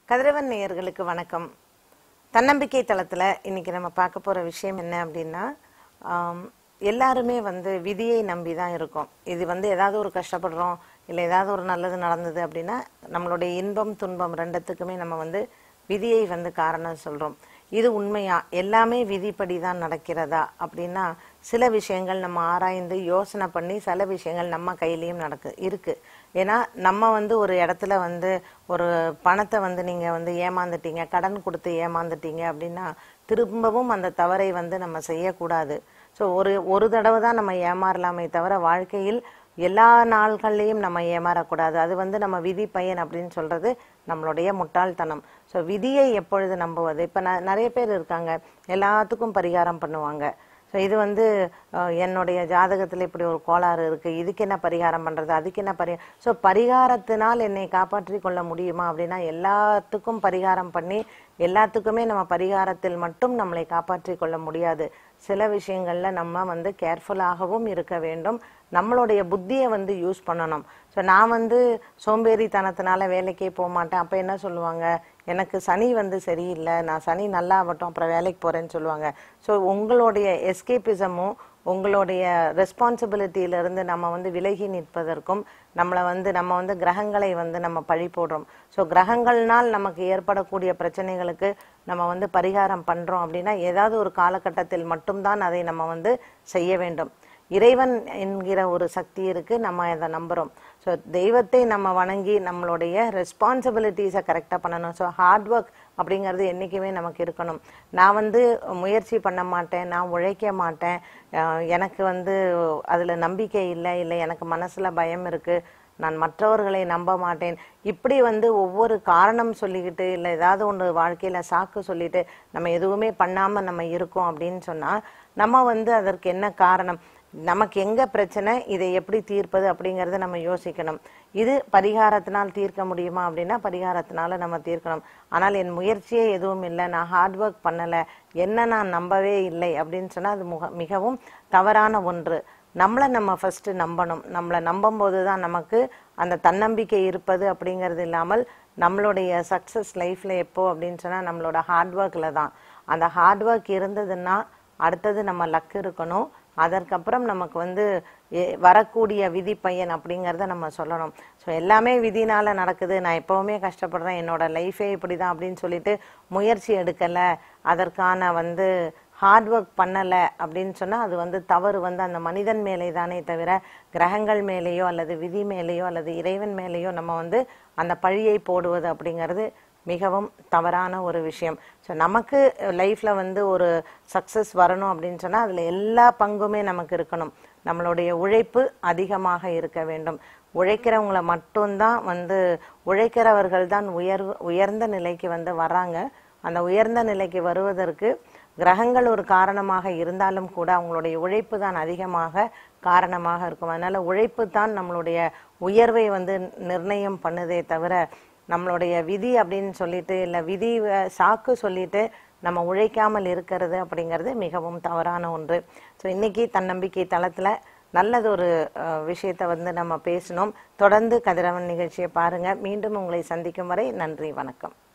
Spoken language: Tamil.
கதிரவன் நேயர்களுக்கு வணக்கம் தன்னம்பிக்கை தளத்துல இன்னைக்கு நம்ம பார்க்க போற விஷயம் என்ன அப்படின்னா ஆம், எல்லாருமே வந்து விதியை நம்பி தான் இருக்கோம் இது வந்து ஏதாவது ஒரு கஷ்டப்படுறோம் இல்லை ஏதாவது ஒரு நல்லது நடந்தது அப்படின்னா நம்மளுடைய இன்பம் துன்பம் ரெண்டுத்துக்குமே நம்ம வந்து விதியை வந்து காரணம் சொல்றோம் இது உண்மையா எல்லாமே விதிப்படி தான் நடக்கிறதா அப்படின்னா சில விஷயங்கள் நம்ம ஆராய்ந்து யோசனை பண்ணி சில விஷயங்கள் நம்ம கையிலயும் நடக்கு இருக்கு ஏன்னா நம்ம வந்து ஒரு இடத்துல வந்து ஒரு பணத்தை வந்து நீங்க வந்து ஏமாந்துட்டீங்க கடன் கொடுத்து ஏமாந்துட்டீங்க அப்படின்னா திரும்பவும் அந்த தவறை வந்து நம்ம செய்யக்கூடாது ஸோ ஒரு ஒரு தடவை தான் நம்ம ஏமாறலாமே தவிர வாழ்க்கையில் எல்லா நாள்கள்லையும் நம்ம ஏமாறக்கூடாது அது வந்து நம்ம விதி பயன் அப்படின்னு சொல்றது நம்மளுடைய முட்டாள்தனம் ஸோ விதியை எப்பொழுது நம்புவது இப்போ நிறைய பேர் இருக்காங்க எல்லாத்துக்கும் பரிகாரம் பண்ணுவாங்க ஸோ இது வந்து அஹ், என்னுடைய ஜாதகத்தில் இப்படி ஒரு கோளாறு இருக்கு இதுக்கு என்ன பரிகாரம் பண்றது அதுக்கு என்ன பரி ஸோ பரிகாரத்தினால் என்னை காப்பாற்றி கொள்ள முடியுமா அப்படின்னா எல்லாத்துக்கும் பரிகாரம் பண்ணி எல்லாத்துக்குமே நம்ம பரிகாரத்தில் மட்டும் நம்மளை காப்பாற்றி கொள்ள முடியாது சில விஷயங்கள்ல நம்ம வந்து கேர்ஃபுல்லாகவும் இருக்க வேண்டும் நம்மளுடைய புத்தியை வந்து யூஸ் பண்ணணும் ஸோ நான் வந்து சோம்பேறித்தனத்தினால வேலைக்கே போக மாட்டேன் அப்போ என்ன சொல்லுவாங்க எனக்கு சனி வந்து சரியில்லை நான் சனி நல்லா ஆகட்டும் அப்புறம் வேலைக்கு போறேன்னு சொல்லுவாங்க ஸோ உங்களுடைய எஸ்கேபிசமும் உங்களுடைய ரெஸ்பான்சிபிலிட்டியில இருந்து நம்ம வந்து விலகி நிற்பதற்கும் நம்மளை வந்து நம்ம வந்து கிரகங்களை வந்து நம்ம பழி போடுறோம் ஸோ கிரகங்கள்னால் நமக்கு ஏற்படக்கூடிய பிரச்சனைகளுக்கு நம்ம வந்து பரிகாரம் பண்றோம் அப்படின்னா ஏதாவது ஒரு காலகட்டத்தில் மட்டும்தான் அதை நம்ம வந்து செய்ய வேண்டும் இறைவன் என்கிற ஒரு சக்தி இருக்கு நம்ம அதை நம்புறோம் ஸோ தெய்வத்தை நம்ம வணங்கி நம்மளுடைய ரெஸ்பான்சிபிலிட்டிஸை கரெக்டாக பண்ணணும் ஸோ ஹார்ட் ஒர்க் அப்படிங்கிறது என்றைக்குமே நமக்கு இருக்கணும் நான் வந்து முயற்சி பண்ண மாட்டேன் நான் உழைக்க மாட்டேன் அஹ் எனக்கு வந்து அதில் நம்பிக்கை இல்லை இல்லை எனக்கு மனசில் பயம் இருக்கு நான் மற்றவர்களை நம்ப மாட்டேன் இப்படி வந்து ஒவ்வொரு காரணம் சொல்லிக்கிட்டு இல்லை ஏதாவது ஒன்று வாழ்க்கையில சாக்கு சொல்லிட்டு நம்ம எதுவுமே பண்ணாம நம்ம இருக்கோம் அப்படின்னு சொன்னா நம்ம வந்து அதற்கு என்ன காரணம் நமக்கு எங்க பிரச்சனை இதை எப்படி தீர்ப்பது அப்படிங்கறத நம்ம யோசிக்கணும் இது பரிகாரத்தினால் தீர்க்க முடியுமா அப்படின்னா பரிகாரத்தினால நம்ம தீர்க்கணும் ஆனால் என் முயற்சியே எதுவும் இல்லை நான் ஹார்ட் ஒர்க் பண்ணல என்ன நான் நம்பவே இல்லை அப்படின்னு சொன்னா அது முக மிகவும் தவறான ஒன்று நம்மளை நம்ம ஃபர்ஸ்ட் நம்பணும் நம்மளை நம்பும் போது தான் நமக்கு அந்த தன்னம்பிக்கை இருப்பது அப்படிங்கிறது இல்லாமல் நம்மளுடைய சக்சஸ் லைஃப்ல எப்போ அப்படின்னு சொன்னா நம்மளோட ஹார்ட் ஒர்க்ல தான் அந்த ஹார்ட் ஒர்க் இருந்ததுன்னா அடுத்தது நம்ம லக் இருக்கணும் அதற்கப்புறம் நமக்கு வந்து எ- வரக்கூடிய விதி பையன் அப்படிங்கறத நம்ம சொல்லணும் ஸோ எல்லாமே விதினால நடக்குது நான் எப்பவுமே கஷ்டப்படுறேன் என்னோட லைஃபே இப்படிதான் அப்படின்னு சொல்லிட்டு முயற்சி எடுக்கல அதற்கான வந்து ஹார்ட் ஒர்க் பண்ணல அப்படின்னு சொன்னா அது வந்து தவறு வந்து அந்த மனிதன் மேலே தானே தவிர கிரகங்கள் மேலேயோ அல்லது விதி மேலேயோ அல்லது இறைவன் மேலேயோ நம்ம வந்து அந்த பழியை போடுவது அப்படிங்கிறது மிகவும் தவறான ஒரு விஷயம் ஸோ நமக்கு லைஃப்ல வந்து ஒரு சக்சஸ் வரணும் அப்படின்னு சொன்னா அதுல எல்லா பங்குமே நமக்கு இருக்கணும் நம்மளுடைய உழைப்பு அதிகமாக இருக்க வேண்டும் உழைக்கிறவங்கள மட்டும்தான் வந்து உழைக்கிறவர்கள் தான் உயர் உயர்ந்த நிலைக்கு வந்து வர்றாங்க அந்த உயர்ந்த நிலைக்கு வருவதற்கு கிரகங்கள் ஒரு காரணமாக இருந்தாலும் கூட அவங்களுடைய உழைப்பு தான் அதிகமாக காரணமாக இருக்கும் அதனால உழைப்பு தான் நம்மளுடைய உயர்வை வந்து நிர்ணயம் பண்ணுதே தவிர நம்மளுடைய விதி அப்படின்னு சொல்லிட்டு இல்ல விதி அஹ், சாக்கு சொல்லிட்டு நம்ம உழைக்காமல் இருக்கிறது அப்படிங்கிறது மிகவும் தவறான ஒன்று ஸோ இன்னைக்கு தன்னம்பிக்கை தளத்துல நல்லது ஒரு அஹ், விஷயத்தை வந்து நம்ம பேசணும் தொடர்ந்து கதிரவன் நிகழ்ச்சியை பாருங்க மீண்டும் உங்களை சந்திக்கும் வரை நன்றி வணக்கம்